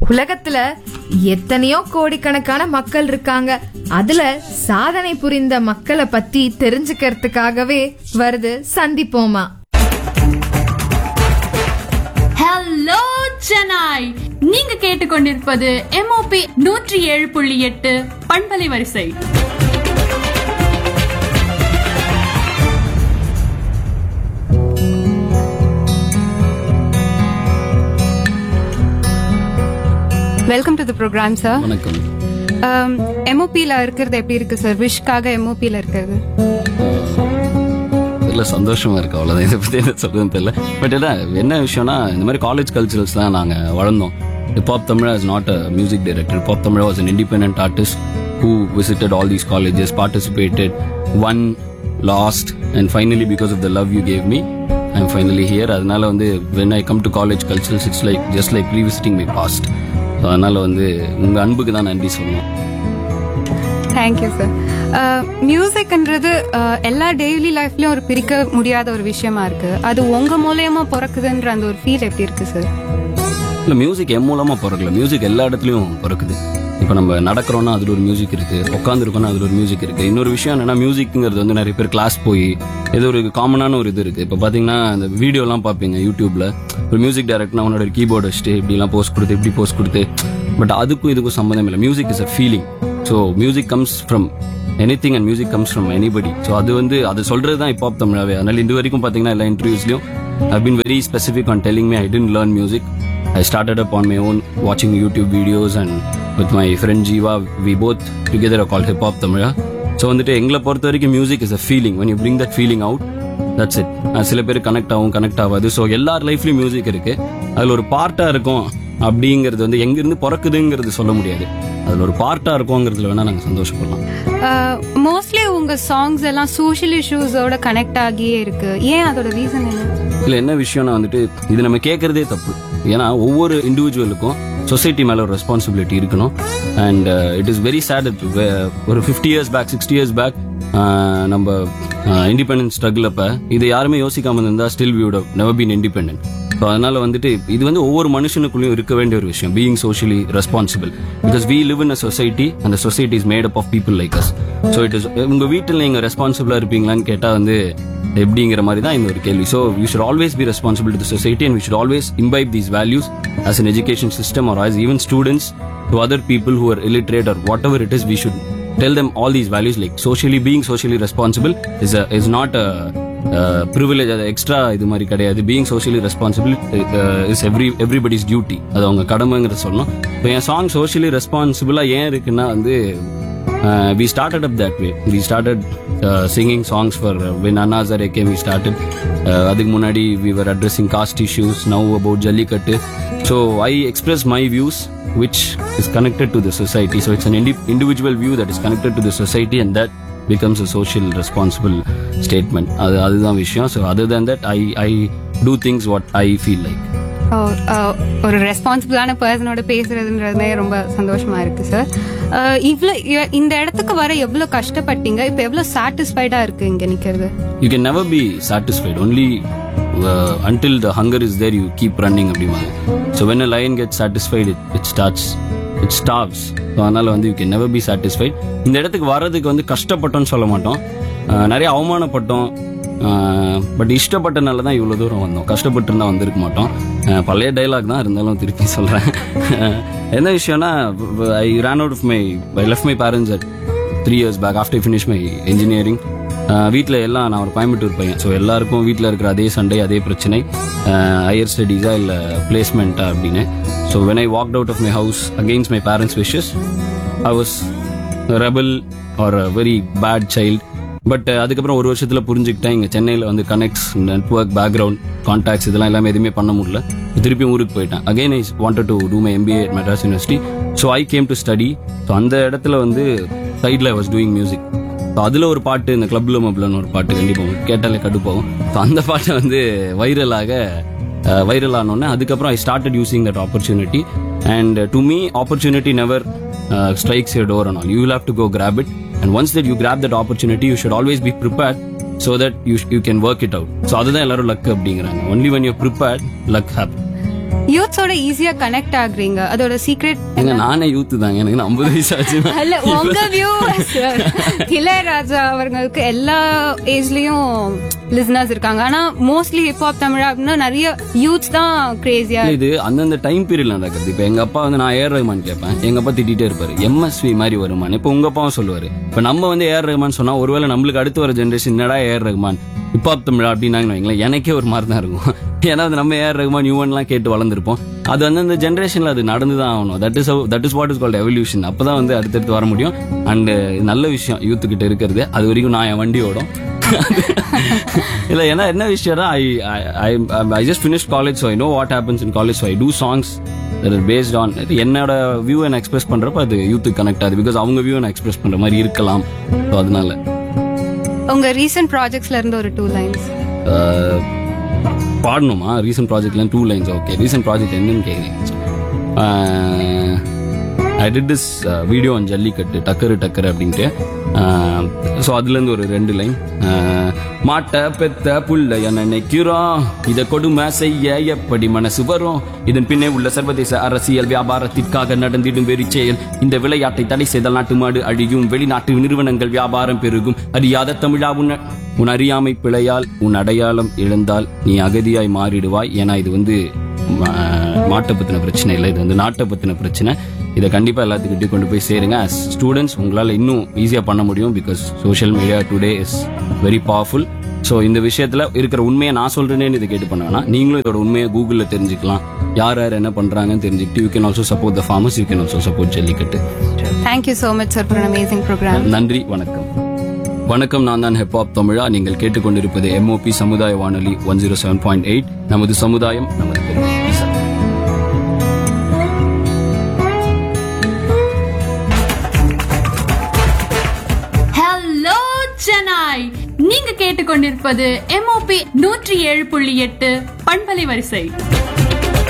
உலகத்துல எத்தனையோ கோடிக்கணக்கான மக்கள் இருக்காங்க அதுல சாதனை புரிந்த மக்களை பத்தி தெரிஞ்சுக்கிறதுக்காகவே வருது சந்திப்போமா ஹலோ சென்னை நீங்க கேட்டுக்கொண்டிருப்பது எம்ஓபி நூற்றி ஏழு புள்ளி எட்டு பண்பலை வரிசை welcome to the programme sir வணக்கம் எம்ஓபியில் இருக்கிறது எப்படி இருக்கு சார் விஷக்காக எம்ஓபியில் இருக்கிறது தெரியல சந்தோஷமா இருக்கு அவ்வளோதான் இதை பற்றி என்ன சொல்றதுன்னு தெரியல பட் என்ன என்ன விஷயம்னா இந்த மாதிரி காலேஜ் கல்ச்சரல்ஸ் தான் நாங்கள் வளர்ந்தோம் hip hop Tamizha is not a music director hip hop Tamizha was an independent artist who visited all these colleges participated won lost and finally because of the love you gave me I'm finally here அதனால வந்து when I come to college culturals it's like just like revisiting my past So அதனால வந்து உங்க அன்புக்கு தான் நன்றி சொல்லணும் thank you sir மியூசிக்ன்றது எல்லா டெய்லி லைஃப்லயும் ஒரு பிரிக்க முடியாத ஒரு விஷயமா இருக்கு அது உங்க மூலியமா பிறக்குதுன்ற அந்த ஒரு ஃபீல் எப்படி இருக்கு சார் இல்ல மியூசிக் என் மூலமா பிறக்கல மியூசிக் எல்லா இடத்துலயும் பிறக்குது இப்போ நம்ம நடக்கிறோம்னா அதுல ஒரு மியூசிக் இருக்கு உட்காந்துருக்கோம்னா அதுல ஒரு மியூசிக் இருக்கு இன்னொரு விஷயம் என்னன்னா மியூசிக்ங்கிறது வந்து நிறைய பேர் கிளாஸ் போய் ஏதோ ஒரு காமனான ஒரு இது இருக்கு இப்போ பாத்தீங்கன்னா இந்த வீடியோலாம் பார்ப்பீங்க யூடியூப்ல ஒரு மியூசிக் டைரக்டர்னா அவனோட ஒரு கீபோர்டு வச்சுட்டு இப்படிலாம் போஸ்ட் கொடுத்து இப்படி போஸ்ட் கொடுத்து பட் அதுக்கும் இதுக்கும் சம்மந்தம் இல்லை music is a feeling so music comes from any thing and music comes from anybody so அது வந்து அது சொல்றது தான் இப்போ தமிழாவே அதனால இது வரைக்கும் பார்த்தீங்கன்னா எல்லா இன்டர்வியூஸ்லையும் I been very specific on telling me I didn't learn music I started up on my own watching YouTube videos and with my friend Jeeva, we both together are called Hip Hop Tamila. So வந்துட்டு எங்களை பொறுத்த வரைக்கும் music is a feeling when you bring that feeling out that's it சில பேர் connect ஆகும் connect ஆகாது so எல்லார் லைஃப்லயும் music இருக்கு அதில் ஒரு பார்ட்டாக இருக்கும் அப்படிங்கிறது வந்து எங்கிருந்து பிறக்குதுங்கிறது சொல்ல முடியாது அதில் ஒரு பார்ட்டாக இருக்கும்ங்கிறதுல வேணா நாங்கள் சந்தோஷப்படலாம் மோஸ்ட்லி உங்க சாங்ஸ் எல்லாம் சோஷியல் இஷ்யூஸோட கனெக்ட் ஆகியே இருக்கு ஏன் அதோட ரீசன் என்ன இல்ல என்ன விஷயம்னா வந்துட்டு இது நம்ம கேட்கறதே தப்பு ஏன்னா ஒவ்வொரு இண்டிவிஜுவலுக்கும் சொசைட்டி மேல ஒரு ரெஸ்பான்சிபிலிட்டி இருக்கணும் and it is very sad ஒரு fifty years back sixty years back நம்ம இண்டிபெண்டன்ஸ் ஸ்ட்ரகிள் அப்ப இது யாருமே யோசிக்காம இருந்தா still we would never been independent so அதனால வந்துட்டு இது வந்து ஒவ்வொரு மனுஷனுக்குள்ளேயும் இருக்க வேண்டிய ஒரு விஷயம் being socially responsible because we live in a society அந்த society is made up of people like us so it is உங்க வீட்டில் நீங்க ரெஸ்பான்சிபிளா இருப்பீங்களான்னு கேட்டா வந்து எப்படிங்கிற மாதிரி தான் இந்த ஒரு கேள்வி so you should always be responsible to society and we should always imbibe these values as an education system or as even students to other people who are illiterate or whatever it is we should tell them all these values like socially being socially responsible is a, is not a privilege அது extra இது மாதிரி கிடையாது being socially responsible is every everybody's duty அது அவங்க கடமைங்கிறத சொல்லணும் இப்போ என் song socially ரெஸ்பான்சிபிளாக ஏன் இருக்குன்னா வந்து uh, we started up that way. We started uh, singing songs for uh, when Anna Hazare came. We started. Uh, அதுக்கு முன்னாடி we were addressing caste issues. Now about Jallikattu. So I express my views, which is connected to the society. So it's an indi- individual view that is connected to the society, and that becomes a social responsible statement. அது அதுதான் விஷயம். So other than that, I I do things what I feel like. ஓ, அஹ், ஒரு ரெஸ்பான்சிபிளான பர்சனோட பேசுறதுன்றதுமே ரொம்ப சந்தோஷமா இருக்கு sir இவ்வளோ இந்த இடத்துக்கு வர எவ்வளவு கஷ்டப்பட்டீங்க இப்போ எவ்வளவு சாட்டிஸ்ஃபைடா இருக்கு இங்க நிக்கிறது you can never be satisfied only uh, until the hunger is there you keep running அப்படிம்பாங்க so when a lion gets satisfied it, it starts it starves so அதனால வந்து you can never be satisfied இந்த இடத்துக்கு வர்றதுக்கு வந்து கஷ்டப்பட்டோம்னு சொல்ல மாட்டோம் அஹ் நிறைய அவமானப்பட்டோம் பட் இஷ்டப்பட்டனால தான் இவ்வளோ தூரம் வந்தோம் கஷ்டப்பட்டு இருந்தா வந்திருக்க மாட்டோம் அஹ் பழைய டைலாக் தான் இருந்தாலும் திருப்பி சொல்கிறேன் என்ன விஷயம்னா I ran out of my I left my parents at three years back after finish my engineering வீட்டில் எல்லாம் நான் ஒரு கோயம்புத்தூர் பையன் ஸோ எல்லாருக்கும் வீட்டில் இருக்கிற அதே சண்டை அதே பிரச்சனை ஹையர் ஸ்டடீஸா இல்லை பிளேஸ்மெண்ட்டா அப்படின்னு so when I walked out of my house against my parents wishes I was rebel or a very bad child but அதுக்கப்புறம் ஒரு வருஷத்துல புரிஞ்சுக்கிட்டேன் இங்க சென்னையில் வந்து கனெக்ட்ஸ் நெட்ஒர்க் பேக்ரவுண்ட் கான்டாக்ட்ஸ் இதெல்லாம் எல்லாமே எதுவுமே பண்ண முடியல திருப்பி ஊருக்கு போயிட்டேன் again I wanted to do my MBA at Madras university so I came to study so அந்த இடத்துல வந்து சைடில் I was doing music so அதில் ஒரு பாட்டு இந்த கிளப்ல மப்லன்னு ஒரு பாட்டு கண்டிப்பாக கேட்டாலே கடுப்பாகும் ஸோ அந்த பாட்டை வந்து வைரலாக வைரல் ஆனோடனே அதுக்கப்புறம் I started using that opportunity and to me opportunity never strikes your door and all you will have to go grab it and once that you grab that opportunity you should always be prepared so that you you can work it out so அதுதான் எல்லாரும் luck அப்படிங்கிறாங்க only when you're prepared luck happen யூத்ஸோட ஈஸியா connect ஆகுறீங்க அதோட secret ஏங்க நானே youth தாங்க எனக்கு ஐம்பது வயசு ஆச்சு அல்ல உங்க வியூ இளையராஜா அவர்களுக்கு எல்லா ஏஜ்லயும் லிசனர்ஸ் இருக்காங்க ஆனா மோஸ்ட்லி ஹிப்ஹாப் தமிழா அப்படின்னா நிறைய யூத்ஸ் தான் கிரேசியா இல்ல, இது அந்தந்த டைம் பீரியட்ல நடக்குது இப்ப எங்க அப்பா வந்து நான் ஏஆர் ரஹ்மான் கேட்பேன் எங்க அப்பா திட்டிட்டே இருப்பாரு எம்எஸ்வி மாதிரி வருமான் இப்ப உங்க அப்பாவும் சொல்லுவாரு இப்ப நம்ம வந்து ஏஆர் ரஹ்மான் சொன்னா ஒருவேளை நம்மளுக்கு அடுத்து வர ஜென்ரேஷன் என்னடா ஏஆர் ரஹ்மான் ஹிப்ஹாப் தமிழா அப்படின்னாங்கன்னு வைங்களேன் எனக்கே ஒரு மாதிரி தான் இருக்கும் ஏன்னா அது நம்ம ஏஆர் ரஹ்மான் யூவன்லாம் கேட்டு வளர்ந்துருப்போம் அது வந்து அந்த ஜென்ரேஷன்ல அது நடந்து தான் ஆகணும் that is that is what is called evolution அப்பதான் வந்து அடுத்தடுத்து வர முடியும் அண்ட் நல்ல விஷயம் யூத்து கிட்ட இருக்கிறது அது வரைக்கும் நான் என் வண்டி ஓடும் இல்ல ஏன்னா என்ன விஷயம்னா I I I just finish college so I know what happens in college so I do songs based on என்னோட வியூ நான் எக்ஸ்பிரஸ் பண்றப்ப அது யூத்துக்கு கனெக்ட் ஆகுது பிகாஸ் அவங்க வியூ நான் எக்ஸ்பிரஸ் பண்ற மாதிரி இருக்கலாம் ஸோ அதனால உங்க ரீசன்ட் ப்ராஜெக்ட்ஸ்ல இருந்து ஒரு டூ லைன்ஸ் அஹ், பாடணுமா ரீசெண்ட் ப்ராஜெக்ட்ல two lines okay recent project என்னன்னு கேக்குறீங்க I did this video on Jallikattu Takkaru Takkaru அப்படின்ட்டு ஸோ அதுலேருந்து ஒரு ரெண்டு லைன் மாட்ட பெத்த புள்ள என்ன நினைக்கிறோம் இதை கொடுமை செய்ய எப்படி மனசு வரும் இதன் பின்னே உள்ள சர்வதேச அரசியல் வியாபாரத்திற்காக நடந்திடும் வெறி செயல் இந்த விளையாட்டை தடை செய்தால் நாட்டு மாடு அழியும் வெளிநாட்டு நிறுவனங்கள் வியாபாரம் பெருகும் அறியாத தமிழா உன்ன உன் அறியாமை பிழையால் உன் அடையாளம் இழந்தால் நீ அகதியாய் மாறிடுவாய் ஏன்னா இது வந்து மா- மாட்டை பத்தின பிரச்சனை இல்லை இது வந்து நாட்டை பத்தின பிரச்சனை இதை கண்டிப்பா எல்லாத்துக்கிட்டையும் கொண்டு போய் சேருங்க ஸ்டூடெண்ட்ஸ் உங்களால இன்னும் ஈஸியா பண்ண முடியும் because social media today is very powerful so இந்த விஷயத்துல இருக்கிற உண்மையை நான் சொல்றேனேன்னு இதை கேட்டு பண்ண வேணாம் நீங்களும் இதோட உண்மையை கூகுளில் தெரிஞ்சுக்கலாம் யார் யார் என்ன பண்றாங்கன்னு தெரிஞ்சுக்கிட்டு you can also support the farmers you can also support Jallikattu thank you so much sir for amazing programme நன்றி வணக்கம் வணக்கம் நான் தான் ஹிப்ஹாப் தமிழா நீங்கள் கேட்டுக்கொண்டிருப்பது எம்ஓபி சமுதாய வானொலி one zero seven point eight நமது சமுதாயம் நமது பெருமை Peace out. ஹலோ சென்னாய் நீங்க கேட்டுக்கொண்டிருப்பது எம்ஓபி நூற்றி ஏழு புள்ளி எட்டு பண்பலை வரிசை